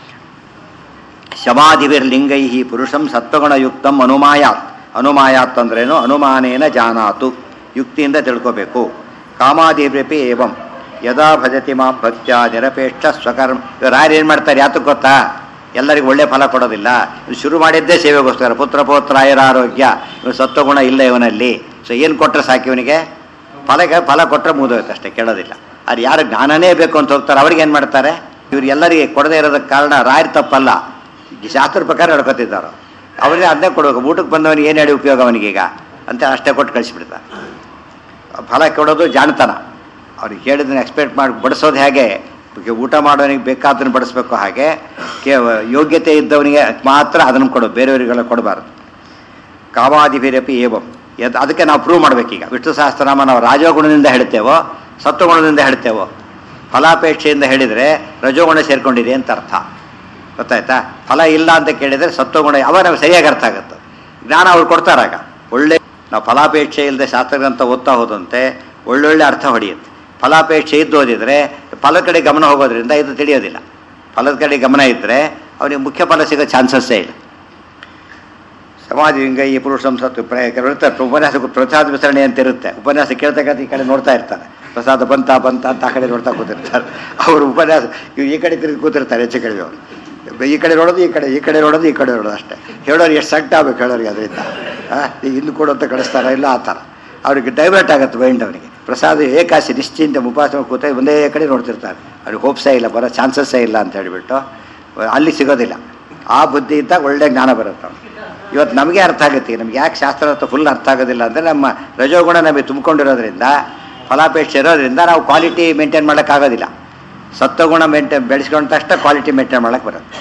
ಶಮಾಧಿವಿರ್ಲಿಂಗೈ ಪುರುಷಂ ಸತ್ವಗುಣಯುಕ್ತಂ ಅನುಮಾಯಾತ್ ಅನುಮಾಯಾತ್ ಅಂದ್ರೇನು ಅನುಮಾನೇನ ಜಾನಾತು ಯುಕ್ತಿಯಿಂದ ತಿಳ್ಕೋಬೇಕು ಕಾಮಾದಿವ್ಯಪಿ ಏವಂ ಯದಾ ಭಜತಿ ಮಾ ಭಕ್ತ್ಯ ನಿರಪೇಕ್ಷ ಸ್ವಕರ್ಮ ರಾಯರು ಏನು ಮಾಡ್ತಾರೆ ಯಾತಕ್ಕೆ ಗೊತ್ತಾ ಎಲ್ಲರಿಗೂ ಒಳ್ಳೆ ಫಲ ಕೊಡೋದಿಲ್ಲ ಇವ್ನು ಶುರು ಮಾಡಿದ್ದೇ ಸೇವೆಗೋಸ್ಕರ ಪುತ್ರ ಪೌತ್ರಾಯರ ಆರೋಗ್ಯ ಇವನು ಸತ್ವಗುಣ ಇಲ್ಲ ಇವನಲ್ಲಿ ಸೊ ಏನು ಕೊಟ್ಟರೆ ಸಾಕು ಇವನಿಗೆ ಫಲಕ್ಕೆ ಫಲ ಕೊಟ್ಟರೆ ಮುಗಿದೋಯ್ತು ಅಷ್ಟೇ ಕೇಳೋದಿಲ್ಲ ಅದು ಯಾರು ಜ್ಞಾನನೇ ಬೇಕು ಅಂತ ಹೋಗ್ತಾರೆ ಅವ್ರಿಗೆ ಏನು ಮಾಡ್ತಾರೆ ಇವ್ರು ಎಲ್ಲರಿಗೆ ಕೊಡದೇ ಇರೋದಕ್ಕೆ ಕಾರಣ ರಾಯರ್ ತಪ್ಪಲ್ಲ ಈ ಶಾಸ್ತ್ರ ಪ್ರಕಾರ ಹೇಳ್ಕೊತಿದ್ದಾರೆ ಅವರಿಗೆ ಅದನ್ನೇ ಕೊಡಬೇಕು ಊಟಕ್ಕೆ ಬಂದವನಿಗೆ ಏನು ಹೇಳಿ ಉಪಯೋಗ ಅವನಿಗೀಗ ಅಂತ ಅಷ್ಟೇ ಕೊಟ್ಟು ಕಳಿಸ್ಬಿಡ್ತಾರೆ ಫಲ ಕೊಡೋದು ಜಾಣತನ ಅವ್ರಿಗೆ ಹೇಳಿದ್ದನ್ನು ಎಕ್ಸ್ಪೆಕ್ಟ್ ಮಾಡಿ ಬಡಿಸೋದು ಹೇಗೆ ಈಗ ಊಟ ಮಾಡೋನಿಗೆ ಬೇಕಾದನ್ನು ಬಡಿಸ್ಬೇಕು ಹಾಗೆ ಕೇ ಯೋಗ್ಯತೆ ಇದ್ದವನಿಗೆ ಮಾತ್ರ ಅದನ್ನು ಕೊಡು ಬೇರೆಯವರಿಗೆಲ್ಲ ಕೊಡಬಾರ್ದು ಕಾಮಾದಿಭಿರಪಿ ಏವಂ ಎದ್ ಅದಕ್ಕೆ ನಾವು ಪ್ರೂವ್ ಮಾಡಬೇಕೀಗ ವಿಷ್ಣು ಸಹಸ್ರನಾಮ ನಾವು ರಾಜಗುಣದಿಂದ ಹೇಳ್ತೇವೋ ಸತ್ವಗುಣದಿಂದ ಹೇಳ್ತೇವೋ ಫಲಾಪೇಕ್ಷೆಯಿಂದ ಹೇಳಿದರೆ ರಜೋಗುಣ ಸೇರ್ಕೊಂಡಿದೆ ಅಂತ ಅರ್ಥ ಗೊತ್ತಾಯ್ತಾ ಫಲ ಇಲ್ಲ ಅಂತ ಕೇಳಿದರೆ ಸತ್ವಗುಣ ಅವಾಗ ನಮ್ಗೆ ಸರಿಯಾಗಿ ಅರ್ಥ ಆಗುತ್ತೆ ಜ್ಞಾನ ಅವ್ರು ಕೊಡ್ತಾರಾಗ ಒಳ್ಳೆ ನಾವು ಫಲಾಪೇಕ್ಷೆ ಇಲ್ಲದೆ ಶಾಸ್ತ್ರಗ್ರಂಥ ಓದ್ತಾ ಹೋದಂತೆ ಒಳ್ಳೊಳ್ಳೆ ಅರ್ಥ ಹೊಡೆಯುತ್ತೆ ಫಲಾಪೇಕ್ಷೆ ಇದ್ದು ಓದಿದರೆ ಫಲದ ಕಡೆ ಗಮನ ಹೋಗೋದ್ರಿಂದ ಇದು ತಿಳಿಯೋದಿಲ್ಲ ಫಲದ ಕಡೆ ಗಮನ ಇದ್ದರೆ ಅವನಿಗೆ ಮುಖ್ಯ ಫಲ ಸಿಗೋ ಚಾನ್ಸಸ್ಸೇ ಇಲ್ಲ ಸಮಾಜ ಈ ಪುರುಷ ಸತ್ತು ಇರ್ತಾರೆ ಉಪನ್ಯಾಸ ಪ್ರಸಾದ ವಿತರಣೆ ಅಂತ ಇರುತ್ತೆ ಉಪನ್ಯಾಸ ಕೇಳ್ತಕ್ಕಂಥ ಈ ಕಡೆ ನೋಡ್ತಾ ಇರ್ತಾರೆ ಪ್ರಸಾದ ಬಂತ ಬಂತ ಅಂತ ಆ ಕಡೆ ನೋಡ್ತಾ ಕೂತಿರ್ತಾರೆ ಅವರು ಉಪನ್ಯಾಸ ಇವ್ರು ಈ ಕಡೆ ತಿರುಗಿ ಕೂತಿರ್ತಾರೆ ಹೆಚ್ಚು ಕಡಿಮೆ ಅವರು ಈ ಕಡೆ ನೋಡೋದು ಈ ಕಡೆ ಈ ಕಡೆ ನೋಡೋದು ಈ ಕಡೆ ನೋಡೋದು ಅಷ್ಟೇ ಹೇಳೋರು ಎಷ್ಟು ಸೆಟ್ ಆಗ್ಬೇಕು ಹೇಳೋರಿಗೆ ಅದರಿಂದ ಇನ್ನು ಕೊಡು ಅಂತ ಕಳಿಸ್ತಾರ ಇಲ್ಲ ಆ ಥರ ಅವ್ರಿಗೆ ಡೈವರ್ಟ್ ಆಗುತ್ತೆ ಮೈಂಡ್ ಅವನಿಗೆ ಪ್ರಸಾದ ಏಕಾಸಿ ನಿಶ್ಚಿಂತ ಉಪವಾಸ ಕೂತ ಒಂದೇ ಕಡೆ ನೋಡ್ತಿರ್ತಾರೆ ಅವ್ರಿಗೆ ಹೋಪ್ಸೇ ಇಲ್ಲ ಬರೋ ಚಾನ್ಸಸ್ಸೇ ಇಲ್ಲ ಅಂತ ಹೇಳಿಬಿಟ್ಟು ಅಲ್ಲಿ ಸಿಗೋದಿಲ್ಲ ಆ ಬುದ್ಧಿ ಇದ್ದಾಗ ಒಳ್ಳೆ ಜ್ಞಾನ ಬರುತ್ತೆ ಅವ್ನಿಗೆ ಇವತ್ತು ನಮಗೆ ಅರ್ಥ ಆಗುತ್ತೆ ಈಗ ನಮ್ಗೆ ಯಾಕೆ ಶಾಸ್ತ್ರ ಫುಲ್ ಅರ್ಥ ಆಗೋದಿಲ್ಲ ಅಂದರೆ ನಮ್ಮ ರಜೋಗುಣ ನಮಗೆ ತುಂಬಿಕೊಂಡಿರೋದ್ರಿಂದ ಫಲಾಪೇಕ್ಷೆ ಇರೋದ್ರಿಂದ ನಾವು ಕ್ವಾಲಿಟಿ ಮೇಂಟೈನ್ ಮಾಡೋಕ್ಕಾಗೋದಿಲ್ಲ ಸತ್ವಗುಣ ಮೇಂಟೈನ್ ಬೆಳೆಸ್ಕೊಂಡ ತಕ್ಷಣ ಕ್ವಾಲಿಟಿ ಮೇಂಟೈನ್ ಮಾಡೋಕ್ಕೆ ಬರುತ್ತೆ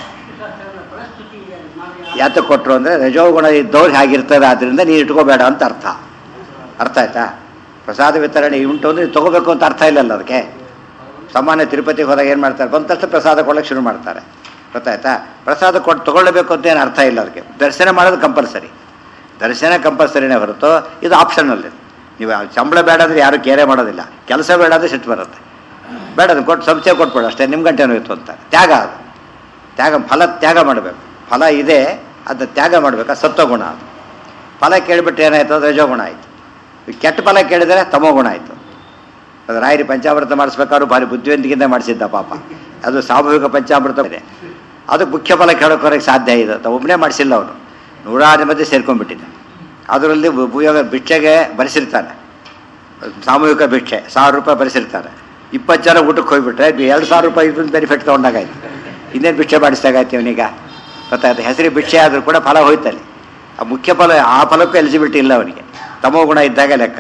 ಯಾತಕ್ಕೆ ಕೊಟ್ಟರು ಅಂದರೆ ರಜೋಗುಣ ಇದ್ದವ್ರಿಗೆ ಹಾಗಿರ್ತದೆ ಆದ್ದರಿಂದ ನೀನು ಇಟ್ಕೋಬೇಡ ಅಂತ ಅರ್ಥ ಅರ್ಥ ಆಯ್ತಾ ಪ್ರಸಾದ ವಿತರಣೆ ಉಂಟು ಅಂದರೆ ತೊಗೋಬೇಕು ಅಂತ ಅರ್ಥ ಇಲ್ಲಲ್ಲ ಅದಕ್ಕೆ ಸಾಮಾನ್ಯ ತಿರುಪತಿಗೆ ಹೋದಾಗ ಏನು ಮಾಡ್ತಾರೆ ಬಂದ ತಕ್ಷಣ ಪ್ರಸಾದ ಕೊಡೋಕ್ಕೆ ಶುರು ಮಾಡ್ತಾರೆ ಗೊತ್ತಾಯ್ತಾ ಪ್ರಸಾದ ಕೊಟ್ಟು ತೊಗೊಳ್ಬೇಕು ಅಂತ ಏನು ಅರ್ಥ ಇಲ್ಲ ಅದಕ್ಕೆ ದರ್ಶನ ಮಾಡೋದು ಕಂಪಲ್ಸರಿ ದರ್ಶನ ಕಂಪಲ್ಸರಿನೇ ಹೊರತು ಇದು ಆಪ್ಷನಲ್ ನೀವು ಸಂಬಳ ಬೇಡ ಅಂದರೆ ಯಾರು ಕೇರೆ ಮಾಡೋದಿಲ್ಲ ಕೆಲಸ ಬೇಡ ಅಂದರೆ ಸಿಟ್ಟು ಬರುತ್ತೆ ಬೇಡ ಅದು ಕೊಟ್ಟು ಸಂಶಯ ಕೊಟ್ಬೇಡ ಅಷ್ಟೇ ನಿಮ್ಮ ಗಂಟೆನೂ ಇತ್ತು ಅಂತ ತ್ಯಾಗ ಅದು ತ್ಯಾಗ ಫಲ ತ್ಯಾಗ ಮಾಡಬೇಕು ಫಲ ಇದೆ ಅದು ತ್ಯಾಗ ಮಾಡಬೇಕು ಸತ್ವಗುಣ ಅದು ಫಲ ಕೇಳಿಬಿಟ್ರೆ ಏನಾಯ್ತು ಅದು ರಜೋಗುಣ ಆಯಿತು ಕೆಟ್ಟ ಫಲ ಕೇಳಿದರೆ ತಮೋಗುಣ ಆಯಿತು ಅದು ರಾಯರಿ ಪಂಚಾಮೃತ ಮಾಡಿಸ್ಬೇಕಾದ್ರೂ ಭಾರಿ ಬುದ್ಧಿವಂತಿಕೆಯಿಂದ ಮಾಡಿಸಿದ್ದ ಪಾಪ ಅದು ಸಾಮೂಹಿಕ ಪಂಚಾಮೃತ ಇದೆ ಅದಕ್ಕೆ ಮುಖ್ಯ ಫಲ ಕೇಳೋಕೋರಕ್ಕೆ ಸಾಧ್ಯ ಇದೆ ಅಂತ ಒಬ್ಬನೇ ಮಾಡಿಸಿಲ್ಲ ಅವನು ನೂರಾರು ಮಧ್ಯೆ ಸೇರ್ಕೊಂಡ್ಬಿಟ್ಟಿದ್ದ ಅದರಲ್ಲಿ ಉಪಯೋಗ ಭಿಕ್ಷೆಗೆ ಬರೆಸಿರ್ತಾನೆ ಸಾಮೂಹಿಕ ಭಿಕ್ಷೆ ಸಾವಿರ ರೂಪಾಯಿ ಬರೆಸಿರ್ತಾರೆ ಇಪ್ಪತ್ತು ಜನ ಊಟಕ್ಕೆ ಹೋಗ್ಬಿಟ್ರೆ ಎರಡು ಸಾವಿರ ರೂಪಾಯಿ ಇದನ್ನ ಬೆನಿಫಿಟ್ ತೊಗೊಂಡಾಗಾಯ್ತು ಇನ್ನೇನು ಭಿಕ್ಷೆ ಮಾಡಿಸ್ದಾಗಾಯ್ತು ಅವನೀಗ ಗೊತ್ತಾಯ್ತು ಹೆಸರು ಭಿಕ್ಷೆ ಆದರೂ ಕೂಡ ಫಲ ಹೋಯ್ತಲ್ಲಿ ಆ ಮುಖ್ಯ ಫಲ ಆ ಫಲಕ್ಕೂ ಎಲಿಜಿಬಿಲಿಟಿ ಇಲ್ಲ ಅವನಿಗೆ ತಮೋ ಗುಣ ಇದ್ದಾಗ ಲೆಕ್ಕ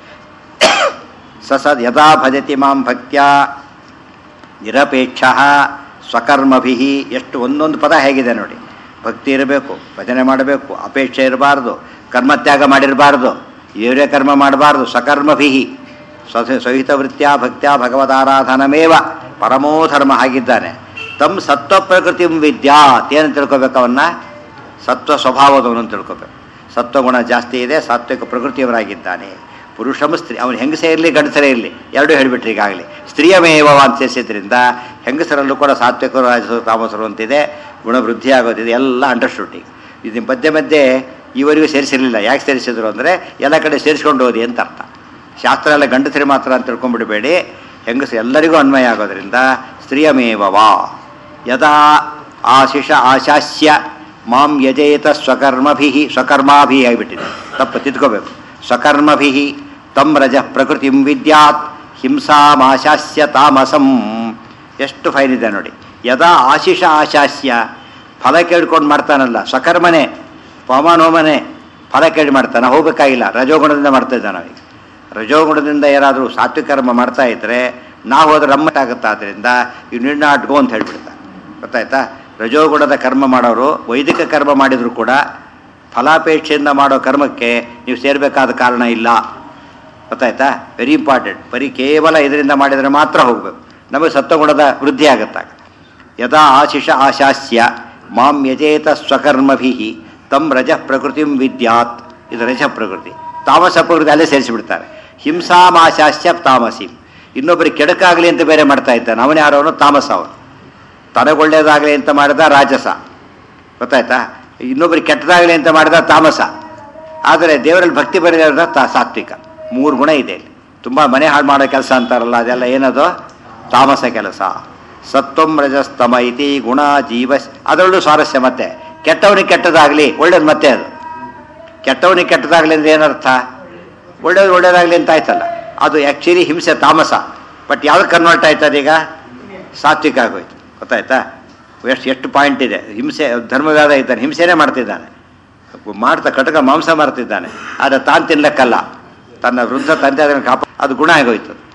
ಸಸದ್ ಯಥಾ ಭಜತಿ ಮಾಂ ಭಕ್ತ್ಯ ನಿರಪೇಕ್ಷ ಸ್ವಕರ್ಮಭಿ ಎಷ್ಟು ಒಂದೊಂದು ಪದ ಹೇಗಿದೆ ನೋಡಿ ಭಕ್ತಿ ಇರಬೇಕು ಭಜನೆ ಮಾಡಬೇಕು ಅಪೇಕ್ಷೆ ಇರಬಾರ್ದು ಕರ್ಮತ್ಯಾಗ ಮಾಡಿರಬಾರ್ದು ಇವರೇ ಕರ್ಮ ಮಾಡಬಾರ್ದು ಸ್ವಕರ್ಮಭಿ ಸ್ವಸ ಸಹಿತ ವೃತ್ಯ ಭಕ್ತ್ಯ ಭಗವದಾರಾಧನಮೇವ ಪರಮೋ ಧರ್ಮ ಆಗಿದ್ದಾನೆ ತಮ್ಮ ಸತ್ವ ಪ್ರಕೃತಿ ವಿದ್ಯಾತ್ ಏನು ತಿಳ್ಕೊಬೇಕು ಅವನ್ನ ಸತ್ವ ಸ್ವಭಾವದವನು ಅಂತ ತಿಳ್ಕೊಬೇಕು ಸತ್ವಗುಣ ಜಾಸ್ತಿ ಇದೆ ಸಾತ್ವಿಕ ಪ್ರಕೃತಿಯವರಾಗಿದ್ದಾನೆ ಪುರುಷಮ ಸ್ತ್ರೀ ಅವನು ಹೆಂಗಸೇ ಇರಲಿ ಗಂಡಸರೇ ಇರಲಿ ಎರಡೂ ಹೇಳಿಬಿಟ್ರಿ ಈಗಾಗಲೇ ಸ್ತ್ರೀಯ ಮೇವ ಅಂತ ಸೇರಿಸಿದ್ರಿಂದ ಹೆಂಗಸರಲ್ಲೂ ಕೂಡ ಸಾತ್ವಿಕರು ರಾಜಸರು ತಾಮಸರು ಅಂತಿದೆ ಗುಣವೃದ್ಧಿ ಆಗೋದಿದೆ ಎಲ್ಲ ಅಂಡರ್ಸ್ಟುಡ್ ಈಗ ಇದು ಮಧ್ಯೆ ಮಧ್ಯೆ ಇವರಿಗೂ ಸೇರಿಸಿರಲಿಲ್ಲ ಯಾಕೆ ಸೇರಿಸಿದ್ರು ಅಂದರೆ ಎಲ್ಲ ಕಡೆ ಸೇರಿಸ್ಕೊಂಡು ಹೋದಿ ಅಂತ ಅರ್ಥ ಶಾಸ್ತ್ರ ಎಲ್ಲ ಗಂಡಸರಿ ಮಾತ್ರ ಅಂತ ತಿಳ್ಕೊಂಡ್ಬಿಡಬೇಡಿ ಹೆಂಗಸ ಎಲ್ಲರಿಗೂ ಅನ್ವಯ ಆಗೋದ್ರಿಂದ ಸ್ತ್ರೀಯಮೇವವಾ ಯದಾ ಆಶಿಷ ಆಶಾಸ್ಯ ಮಾಂ ಯಜೇತ ಸ್ವಕರ್ಮಭಿ ಸ್ವಕರ್ಮಾಭಿ ಆಗಿಬಿಟ್ಟಿದೆ ತಪ್ಪು ತಿದ್ಕೋಬೇಕು ಸ್ವಕರ್ಮಭಿ ತಂ ರಜ ಪ್ರಕೃತಿಂ ವಿದ್ಯಾತ್ ಹಿಂಸಾಮಾಶಾಸ್ಯ ತಾಮಸಂ ಎಷ್ಟು ಫೈನ್ ಇದೆ ನೋಡಿ ಯದಾ ಆಶಿಷ ಆಶಾಸ್ಯ ಫಲ ಕೇಳ್ಕೊಂಡು ಮಾಡ್ತಾನಲ್ಲ ಸ್ವಕರ್ಮನೆ ಪವಮಾನೋಮನೆ ಫಲ ಕೇಳಿ ಮಾಡ್ತಾನೆ ಹೋಗಬೇಕಾಗಿಲ್ಲ ರಜೋಗುಣದಿಂದ ಮಾಡ್ತಾ ಇದ್ದಾನೆ ನಾವೀಗ ರಜೋಗುಣದಿಂದ ಏನಾದರೂ ಸಾತ್ವಿಕರ್ಮ ಮಾಡ್ತಾ ಇದ್ರೆ ನಾವು ಹೋದ್ರೆ ರಮ್ಮಟ್ ಆಗುತ್ತೆ ಆದ್ದರಿಂದ ಯು ನೀಡ್ ನಾಟ್ ಗೋ ಅಂತ ಹೇಳ್ಬಿಡ್ತಾರೆ ಗೊತ್ತಾಯ್ತಾ ರಜೋಗುಣದ ಕರ್ಮ ಮಾಡೋರು ವೈದಿಕ ಕರ್ಮ ಮಾಡಿದರೂ ಕೂಡ ಫಲಾಪೇಕ್ಷೆಯಿಂದ ಮಾಡೋ ಕರ್ಮಕ್ಕೆ ನೀವು ಸೇರಬೇಕಾದ ಕಾರಣ ಇಲ್ಲ ಗೊತ್ತಾಯ್ತಾ ವೆರಿ ಇಂಪಾರ್ಟೆಂಟ್ ಬರೀ ಕೇವಲ ಇದರಿಂದ ಮಾಡಿದರೆ ಮಾತ್ರ ಹೋಗಬೇಕು ನಮಗೆ ಸತ್ವಗುಣದ ವೃದ್ಧಿ ಆಗುತ್ತಾಗ ಯದಾ ಆಶಿಷ ಆಶಾಸ್ಯ ಮಾಂ ಯಜೇತ ಸ್ವಕರ್ಮಭಿ ತಂ ರಜ ಪ್ರಕೃತಿಂ ವಿದ್ಯಾತ್ ಇದು ರಜ ಪ್ರಕೃತಿ ತಾಮಸ ಪ್ರಕೃತಿ ಅಲ್ಲೇ ಸೇರಿಸಿಬಿಡ್ತಾರೆ ಹಿಂಸಾಮಾಶಾಸ್ಯ ತಾಮಸಿ ಇನ್ನೊಬ್ಬರಿಗೆ ಕೆಡಕಾಗಲಿ ಅಂತ ಬೇರೆ ಮಾಡ್ತಾ ಇದ್ದಾನೆ ಅವನೇ ಯಾರವನು ತಾಮಸ ಅವನು ತನಗೊಳ್ಳೇದಾಗಲಿ ಅಂತ ಮಾಡಿದ ರಾಜಸ ಗೊತ್ತಾಯ್ತಾ ಇನ್ನೊಬ್ಬರಿಗೆ ಕೆಟ್ಟದಾಗಲಿ ಅಂತ ಮಾಡಿದ ತಾಮಸ ಆದರೆ ದೇವರಲ್ಲಿ ಭಕ್ತಿ ಬರೆದ ತಾ ಸಾತ್ವಿಕ ಮೂರು ಗುಣ ಇದೆ ಇಲ್ಲಿ ತುಂಬ ಮನೆ ಹಾಳು ಮಾಡೋ ಕೆಲಸ ಅಂತಾರಲ್ಲ ಅದೆಲ್ಲ ಏನದು ತಾಮಸ ಕೆಲಸ ಸತ್ವಂ ರಜಸ್ತಮ ಇತಿ ಗುಣ ಜೀವ ಅದರಲ್ಲೂ ಸ್ವಾರಸ್ಯ ಮತ್ತೆ ಕೆಟ್ಟವನಿಗೆ ಕೆಟ್ಟದಾಗಲಿ ಒಳ್ಳೇದು ಮತ್ತೆ ಅದು ಕೆಟ್ಟವನಿಗೆ ಕೆಟ್ಟದಾಗಲಿ ಅಂದ್ರೆ ಏನರ್ಥ ಒಳ್ಳೇದು ಒಳ್ಳೇದಾಗಲಿ ಅಂತ ಆಯ್ತಲ್ಲ ಅದು ಆ್ಯಕ್ಚುಲಿ ಹಿಂಸೆ ತಾಮಸ ಬಟ್ ಯಾವ್ದು ಕನ್ವರ್ಟ್ ಆಯ್ತು ಅದೀಗ ಸಾತ್ವಿಕ ಆಗೋಯ್ತು ಗೊತ್ತಾಯ್ತಾ ಎಷ್ಟು ಎಷ್ಟು ಪಾಯಿಂಟ್ ಇದೆ ಹಿಂಸೆ ಧರ್ಮವಾದ ಇದ್ದಾನೆ ಹಿಂಸೆನೇ ಮಾಡ್ತಿದ್ದಾನೆ ಮಾಡ್ತಾ ಕಟಕ ಮಾಂಸ ಮಾಡ್ತಿದ್ದಾನೆ ಆದರೆ ತಾನು ತಿನ್ಲಕ್ಕಲ್ಲ ತನ್ನ ವೃದ್ಧ ತಂದೆ ಅದನ್ನು ಕಾಪ ಅದು ಗುಣ ಆಗೋಯ್ತು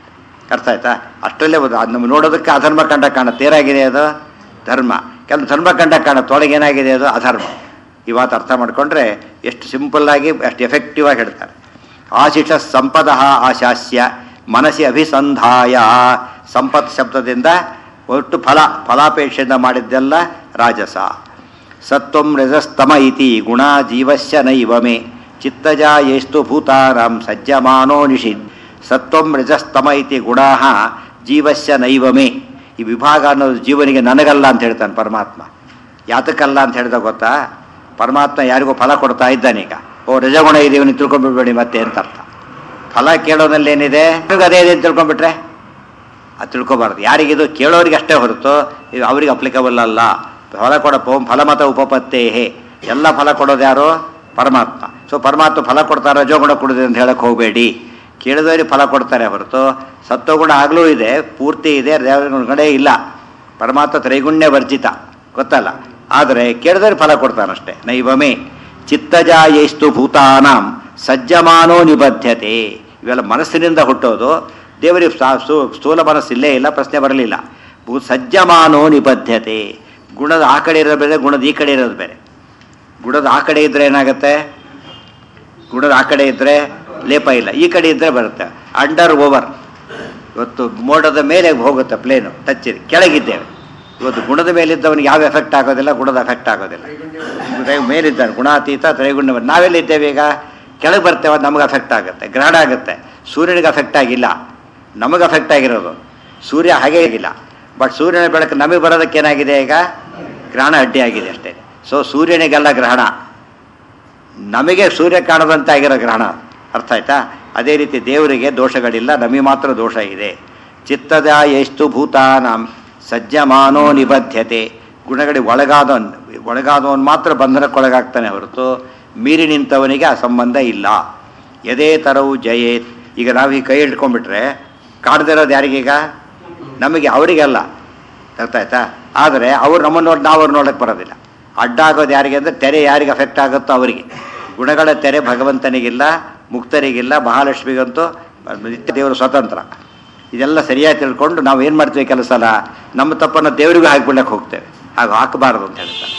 ಅರ್ಥ ಆಯ್ತಾ ಅಷ್ಟರಲ್ಲೇ ಒಂದು ಅದು ನಮ್ಗೆ ನೋಡೋದಕ್ಕೆ ಅಧರ್ಮ ಕಂಡ ಕಾಣುತ್ತೆ ಏನಾಗಿದೆ ಅದು ಧರ್ಮ ಕೆಲವು ಧರ್ಮ ಕಂಡ ಕಾಣುತ್ತೆ ಒಳಗೆ ಏನಾಗಿದೆ ಅದು ಅಧರ್ಮ ಈ ಮಾತು ಅರ್ಥ ಮಾಡಿಕೊಂಡ್ರೆ ಎಷ್ಟು ಸಿಂಪಲ್ಲಾಗಿ ಅಷ್ಟು ಎಫೆಕ್ಟಿವ್ ಆಗಿ ಹೇಳ್ತಾರೆ ಆಶಿಷ ಸಂಪದ ಆಶಾಸ್ಯ ಮನಸ್ಸಿ ಅಭಿಸಂಧಾಯ ಸಂಪತ್ ಶಬ್ದದಿಂದ ಒಟ್ಟು ಫಲ ಫಲಾಪೇಕ್ಷೆಯಿಂದ ಮಾಡಿದ್ದೆಲ್ಲ ರಾಜಸ ಸತ್ವಂ ರಜಸ್ತಮ ಇತಿ ಗುಣ ಜೀವಸ್ಯ ನೈವ ಮೇ ಚಿತ್ತಜ ಯೇಸ್ತು ಭೂತಾನಾಂ ಸಜ್ಜಮಾನೋ ನಿಷಿದ್ ಸತ್ವಂ ರಜಸ್ತಮ ಇತಿ ಗುಣ ಜೀವಸ್ಯ ನೈವ ಮೇ ಈ ವಿಭಾಗ ಅನ್ನೋದು ಜೀವನಿಗೆ ನನಗಲ್ಲ ಅಂತ ಹೇಳ್ತಾನೆ ಪರಮಾತ್ಮ ಯಾತಕ್ಕಲ್ಲ ಅಂತ ಹೇಳಿದ ಗೊತ್ತಾ ಪರಮಾತ್ಮ ಯಾರಿಗೂ ಫಲ ಕೊಡ್ತಾ ಇದ್ದಾನೀಗ ಓ ರಜಗುಣ ಇದೆ ಇವನಿಗೆ ತಿಳ್ಕೊಂಡ್ಬಿಡ್ಬೇಡಿ ಮತ್ತೆ ಅಂತ ಅರ್ಥ ಫಲ ಕೇಳೋದ್ರಲ್ಲಿ ಏನಿದೆ ನಿಮಗೆ ಅದೇ ಇದೆ ಅಂತ ತಿಳ್ಕೊಂಡ್ಬಿಟ್ರೆ ಅದು ತಿಳ್ಕೊಬಾರ್ದು ಯಾರಿಗಿದು ಕೇಳೋರಿಗೆ ಅಷ್ಟೇ ಹೊರತು ಇದು ಅವರಿಗೆ ಅಪ್ಲಿಕಬಲ್ ಅಲ್ಲ ಫಲ ಕೊಡ ಓಂ ಫಲಮತ ಉಪಪತ್ತೇಹೇ ಎಲ್ಲ ಫಲ ಕೊಡೋದು ಯಾರು ಪರಮಾತ್ಮ ಸೊ ಪರಮಾತ್ಮ ಫಲ ಕೊಡ್ತಾರೆ ರಜೋಗುಣ ಕೊಡಿದೆ ಅಂತ ಹೇಳಕ್ಕೆ ಹೋಗಬೇಡಿ ಕೇಳಿದವರಿಗೆ ಫಲ ಕೊಡ್ತಾರೆ ಹೊರತು ಸತ್ವಗುಣ ಆಗಲೂ ಇದೆ ಪೂರ್ತಿ ಇದೆ ಕಡೆ ಇಲ್ಲ ಪರಮಾತ್ಮ ತ್ರೈಗುಣ್ಯ ವರ್ಜಿತ ಗೊತ್ತಲ್ಲ ಆದರೆ ಕೇಳಿದವ್ರಿಗೆ ಫಲ ಕೊಡ್ತಾನಷ್ಟೇ ನೈವಮೇ ಚಿತ್ತಜ ಎಷ್ಟು ಭೂತಾನಾಂ ಸಜ್ಜಮಾನೋ ನಿಬದ್ಧತೆ ಇವೆಲ್ಲ ಮನಸ್ಸಿನಿಂದ ಹುಟ್ಟೋದು ದೇವರಿಗೆ ಸಾ- ಸ್ಥೂ- ಸ್ಥೂಲ ಮನಸ್ಸಿಲ್ಲೇ ಇಲ್ಲ ಪ್ರಶ್ನೆ ಬರಲಿಲ್ಲ ಭೂ ಸಜ್ಜಮಾನೋ ನಿಬದ್ಧತೆ ಗುಣದ ಆ ಕಡೆ ಇರೋದು ಬೇರೆ ಗುಣದ ಈ ಕಡೆ ಇರೋದು ಬೇರೆ ಗುಣದ ಆ ಕಡೆ ಇದ್ರೆ ಏನಾಗುತ್ತೆ ಗುಣದ ಆ ಕಡೆ ಇದ್ರೆ ಲೇಪ ಇಲ್ಲ ಈ ಕಡೆ ಇದ್ರೆ ಬರುತ್ತೆ ಅಂಡರ್ ಓವರ್ ಇವತ್ತು ಮೋಡದ ಮೇಲೆ ಹೋಗುತ್ತೆ ಪ್ಲೇನು ಟಚ್ ಕೆಳಗಿದ್ದೇವೆ ಇವತ್ತು ಗುಣದ ಮೇಲಿದ್ದವನಿಗೆ ಯಾವ ಎಫೆಕ್ಟ್ ಆಗೋದಿಲ್ಲ ಗುಣದ ಎಫೆಕ್ಟ್ ಆಗೋದಿಲ್ಲ ತ್ರೈ- ಮೇಲಿದ್ದಾನೆ ಗುಣಾತೀತ ತ್ರೈಗುಣ್ಯ ನಾವೆಲ್ಲಿದ್ದೇವೆ ಈಗ ಕೆಳಗೆ ಬರ್ತೇವೆ ಅದು ನಮಗೆ ಅಫೆಕ್ಟ್ ಆಗುತ್ತೆ ಗ್ರಹಣ ಆಗುತ್ತೆ ಸೂರ್ಯನಿಗೆ ಅಫೆಕ್ಟ್ ಆಗಿಲ್ಲ ನಮಗೆ ಅಫೆಕ್ಟ್ ಆಗಿರೋದು ಸೂರ್ಯ ಹಾಗೇ ಆಗಿಲ್ಲ ಬಟ್ ಸೂರ್ಯನ ಬೆಳಕು ನಮಗೆ ಬರೋದಕ್ಕೆ ಏನಾಗಿದೆ ಈಗ ಗ್ರಹಣ ಅಡ್ಡಿ ಆಗಿದೆ ಅಷ್ಟೇ ಸೊ ಸೂರ್ಯನಿಗೆಲ್ಲ ಗ್ರಹಣ ನಮಗೆ ಸೂರ್ಯ ಕಾಣದಂತೆ ಆಗಿರೋ ಗ್ರಹಣ ಅರ್ಥ ಆಯ್ತಾ ಅದೇ ರೀತಿ ದೇವರಿಗೆ ದೋಷಗಳಿಲ್ಲ ನಮಗೆ ಮಾತ್ರ ದೋಷ ಇದೆ ಚಿತ್ತದ ಎಷ್ಟು ಭೂತಾನಾಂ ಸಜ್ಜಮಾನೋ ನಿಬದ್ಧತೆ ಗುಣಗಳಿಗೆ ಒಳಗಾದವನ್ ಒಳಗಾದವನು ಮಾತ್ರ ಬಂಧನಕ್ಕೊಳಗಾಗ್ತಾನೆ ಹೊರತು ಮೀರಿ ನಿಂತವನಿಗೆ ಆ ಸಂಬಂಧ ಇಲ್ಲ ಎದೇ ತರವು ಜಯೇತ್ ಈಗ ನಾವು ಈ ಕೈ ಹಿಡ್ಕೊಂಡ್ಬಿಟ್ರೆ ಕಾಣದಿರೋದು ಯಾರಿಗೀಗ ನಮಗೆ ಅವರಿಗೆಲ್ಲ ಅರ್ಥ ಆಯ್ತಾ ಆದರೆ ಅವ್ರು ನಮ್ಮನ್ನು ನೋಡಿ ನಾವು ಅವ್ರು ನೋಡಕ್ಕೆ ಬರೋದಿಲ್ಲ ಅಡ್ಡ ಆಗೋದು ಯಾರಿಗೆ ಅಂದರೆ ತೆರೆ ಯಾರಿಗೆ ಅಫೆಕ್ಟ್ ಆಗುತ್ತೋ ಅವರಿಗೆ ಗುಣಗಳ ತೆರೆ ಭಗವಂತನಿಗಿಲ್ಲ ಮುಕ್ತರಿಗಿಲ್ಲ ಮಹಾಲಕ್ಷ್ಮಿಗಂತೂ ನಿತ್ಯ ದೇವರು ಸ್ವತಂತ್ರ ಇದೆಲ್ಲ ಸರಿಯಾಗಿ ತಿಳ್ಕೊಂಡು ನಾವು ಏನು ಮಾಡ್ತೀವಿ ಕೆಲಸ ಅಲ್ಲ ನಮ್ಮ ತಪ್ಪನ್ನು ದೇವರಿಗೂ ಹಾಕಿಬಿಡಕ್ಕೆ ಹೋಗ್ತೇವೆ ಹಾಗೆ ಹಾಕಬಾರದು ಅಂತ ಹೇಳ್ತಾರೆ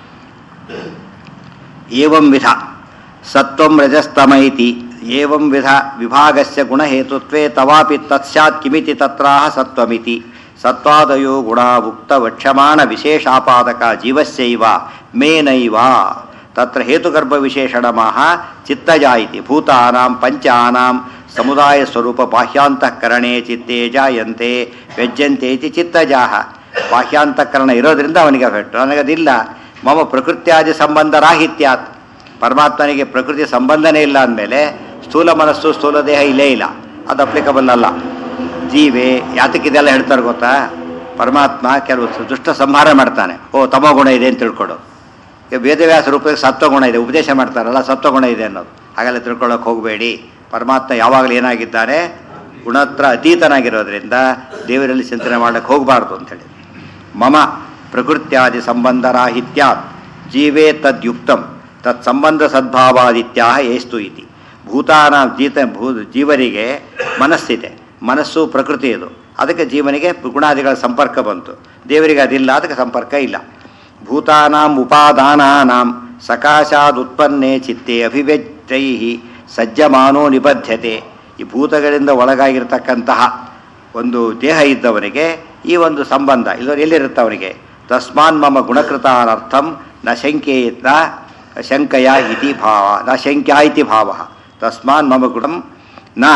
ಏವಂ ವಿಧ ಸತ್ವಂ ರಜಸ್ತಮ ಇತಿ ಏವಂ ವಿಧ ವಿಭಾಗಸ್ಯ ಗುಣಹೇತುತ್ವೇ ತವಾಪಿ ತತ್ಸ್ಯಾತ್ ಕಿಮಿತಿ ತತ್ರಾಹ ಸತ್ವಮಿತಿ ಸತ್ವಾದಯೋ ಗುಣ ಉಕ್ತ ವಕ್ಷ್ಯಮಾಣ ವಿಶೇಷಾಪಾದಕ ಜೀವಸ್ಯೈವ ಮೇನೈವ ತತ್ರ ಹೇತುಗರ್ಭ ವಿಶೇಷಣಮಃ ಚಿತ್ತಜ ಇತಿ ಭೂತಾನಾಂ ಪಂಚಾನಾಂ ಸಮುದಾಯ ಸ್ವರೂಪ ಬಾಹ್ಯಾಂತಃಕರಣೆ ಚಿತ್ತೇ ಜಾಯಂತೆ ವ್ಯಜ್ಯಂತೆ ಇತಿ ಚಿತ್ತಜಾಹ ಬಾಹ್ಯಾಂತಃಕರಣ ಇರೋದ್ರಿಂದ ಅವನಿಗೆ ಅಫೆಕ್ಟ್ ನನಗದಿಲ್ಲ ಮಮ ಪ್ರಕೃತ್ಯಾದಿ ಸಂಬಂಧ ರಾಹಿತ್ಯಾತ್ ಪರಮಾತ್ಮನಿಗೆ ಪ್ರಕೃತಿ ಸಂಬಂಧನೇ ಇಲ್ಲ ಅಂದಮೇಲೆ ಸ್ಥೂಲ ಮನಸ್ಸು ಸ್ಥೂಲ ದೇಹ ಇಲ್ಲೇ ಇಲ್ಲ ಅದು ಅಪ್ಲಿಕಬಲ್ ಅಲ್ಲ ಜೀವೆ ಯಾತಕ್ಕಿದೆಲ್ಲ ಹೇಳ್ತಾರೆ ಗೊತ್ತಾ ಪರಮಾತ್ಮ ಕೆಲವು ದುಷ್ಟ ಸಂಹಾರ ಮಾಡ್ತಾನೆ ಓ ತಮೋಗುಣ ಇದೆ ಅಂತ ತಿಳ್ಕೊಡು ಈಗ ವೇದವ್ಯಾಸ ರೂಪಕ್ಕೆ ಸತ್ವಗುಣ ಇದೆ ಉಪದೇಶ ಮಾಡ್ತಾರಲ್ಲ ಸತ್ವಗುಣ ಇದೆ ಅನ್ನೋದು ಹಾಗೆಲ್ಲ ತಿಳ್ಕೊಳ್ಳೋಕೆ ಹೋಗಬೇಡಿ ಪರಮಾತ್ಮ ಯಾವಾಗಲೂ ಏನಾಗಿದ್ದಾನೆ ಗುಣತ್ರ ಅತೀತನಾಗಿರೋದ್ರಿಂದ ದೇವರಲ್ಲಿ ಚಿಂತನೆ ಮಾಡಕ್ಕೆ ಹೋಗಬಾರ್ದು ಅಂತೇಳಿ ಮಮ ಪ್ರಕೃತ್ಯಾದಿ ಸಂಬಂಧರಾಹಿತ್ಯಾತ್ ಜೀವೇ ತದ್ಯುಕ್ತಂ ತತ್ ಸಂಬಂಧ ಸದ್ಭಾವಾದಿತ್ಯಾಹ ಏಸ್ತು ಇತಿ ಭೂತಾನ ಜೀತ ಭೂ ಜೀವರಿಗೆ ಮನಸ್ಸಿದೆ ಮನಸ್ಸು ಪ್ರಕೃತಿ ಇದು ಅದಕ್ಕೆ ಜೀವನಿಗೆ ಗುಣಾದಿಗಳ ಸಂಪರ್ಕ ಬಂತು ದೇವರಿಗೆ ಅದಿಲ್ಲ ಅದಕ್ಕೆ ಸಂಪರ್ಕ ಇಲ್ಲ ಭೂತಾನಾಂ ಉಪಾದಾನಾನಾಂ ಸಕಾಶಾದುತ್ಪನ್ನೇ ಚಿತ್ತೆ ಅಭಿವ್ಯಕ್ತೈ ಸಜ್ಜಮಾನೋ ನಿಬದ್ಧತೆ ಈ ಭೂತಗಳಿಂದ ಒಳಗಾಗಿರ್ತಕ್ಕಂತಹ ಒಂದು ದೇಹ ಇದ್ದವನಿಗೆ ಈ ಒಂದು ಸಂಬಂಧ ಇದು ಎಲ್ಲಿರುತ್ತೆ ಅವನಿಗೆ ತಸ್ಮಾನ್ ಮಮ ಗುಣಕೃತಾನರ್ಥಂ ನ ಶಂಕೆಯತ್ನ ಶಂಕಯ ಇತಿ ಭಾವ ನ ಶಂಕ್ಯ ಇತಿ ಭಾವ ತಸ್ಮಾನ್ ಮಮ ಗುಣಂ ನ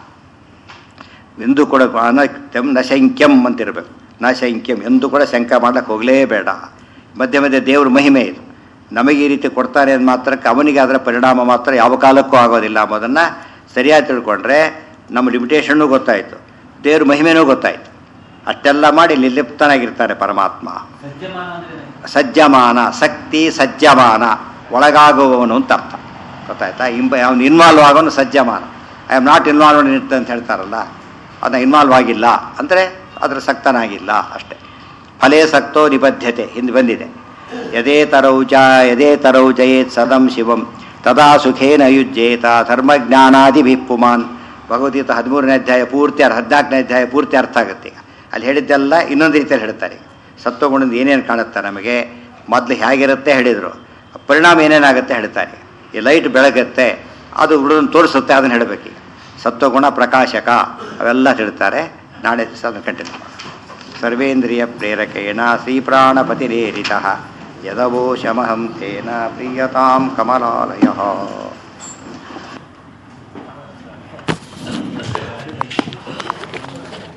ಎಂದು ಕೂಡ ಅನಕ್ತಂ ನ ಶಂಕ್ಯಂ ಅಂತಿರಬೇಕು ನ ಶಂಕ್ಯಂ ಎಂದು ಕೂಡ ಶಂಕ ಮಾಡಕ್ಕೆ ಹೋಗಲೇಬೇಡ ಮಧ್ಯೆ ಮಧ್ಯೆ ದೇವ್ರ ಮಹಿಮೆ ಇದು ನಮಗೆ ಈ ರೀತಿ ಕೊಡ್ತಾರೆ ಅಂದ ಮಾತ್ರಕ್ಕೆ ಅವನಿಗೆ ಅದರ ಪರಿಣಾಮ ಮಾತ್ರ ಯಾವ ಕಾಲಕ್ಕೂ ಆಗೋದಿಲ್ಲ ಅನ್ನೋದನ್ನು ಸರಿಯಾಗಿ ತಿಳ್ಕೊಂಡ್ರೆ ನಮ್ಮ ಲಿಮಿಟೇಷನ್ನು ಗೊತ್ತಾಯಿತು ದೇವ್ರ ಮಹಿಮೆನೂ ಗೊತ್ತಾಯಿತು ಅಷ್ಟೆಲ್ಲ ಮಾಡಿ ನಿರ್ಲಿಪ್ತನಾಗಿರ್ತಾರೆ ಪರಮಾತ್ಮ ಸಜ್ಜಮಾನ ಅಂದ್ರೆ ಸಜ್ಜಮಾನ ಶಕ್ತಿ ಸಜ್ಜಮಾನ ಒಳಗಾಗುವವನು ಅಂತ ಅರ್ಥ ಗೊತ್ತಾಯ್ತಾ ಇಂಬ ಅವನು ಇನ್ವಾಲ್ವ್ ಆಗೋನು ಸಜ್ಜಮಾನ ಐ ಆಮ್ ನಾಟ್ ಇನ್ವಾಲ್ವ್ ಅಂತ ಹೇಳ್ತಾರಲ್ಲ ಅದನ್ನ ಇನ್ವಾಲ್ವ್ ಆಗಿಲ್ಲ ಅಂದರೆ ಅದರ ಸಕ್ತನಾಗಿಲ್ಲ ಅಷ್ಟೇ ಫಲೇ ಸಕ್ತೋ ನಿಬದ್ಧತೆ ಹಿಂದೆ ಬಂದಿದೆ ಯದೇ ತರೌ ಚ ಯದೇ ತರೌ ಜಯೇತ್ ಸದಂ ಶಿವಂ ತದಾ ಸುಖೇನ ಯುಜ್ಯೇತ ಧರ್ಮಜ್ಞಾನಾದಿಭಿಃ ಪುಮಾನ್ ಭಗವದ್ಗೀತೆ ಹದಿಮೂರನೇ ಅಧ್ಯಾಯ ಪೂರ್ತಿ ಅರ್ಥ ಹದಿನಾಲ್ಕನೇ ಅಧ್ಯಾಯ ಪೂರ್ತಿ ಅರ್ಥ ಆಗುತ್ತೆ ಈಗ ಅಲ್ಲಿ ಹೇಳಿದ್ದೆಲ್ಲ ಇನ್ನೊಂದು ರೀತಿಯಲ್ಲಿ ಹೇಳ್ತಾರೆ ಸತ್ವಗುಣದ ಏನೇನು ಕಾಣುತ್ತೆ ನಮಗೆ ಮೊದಲು ಹೇಗಿರುತ್ತೆ ಹೇಳಿದರು ಪರಿಣಾಮ ಏನೇನಾಗುತ್ತೆ ಹೇಳ್ತಾರೆ ಈ ಲೈಟ್ ಬೆಳಗುತ್ತೆ ಅದು ಹುಡುಗನ ತೋರಿಸುತ್ತೆ ಅದನ್ನು ಹೇಳಬೇಕೀಗ ಸತ್ವಗುಣ ಪ್ರಕಾಶಕ ಅವೆಲ್ಲ ಹೇಳ್ತಾರೆ ನಾಳೆ ದಿವಸ ಅದನ್ನು ಕಂಟಿನ್ಯೂ ಮಾಡೋಣ ಸರ್ವೇಂದ್ರಿಯ ಪ್ರೇರಕೇಣ ಶ್ರೀಪ್ರಾಣಪತಿರೇರಿತ ಯದವೋ ಶಮಹಂ ತೇನ ಪ್ರೀಯತಾಂ ಕಮಲಾಲಯ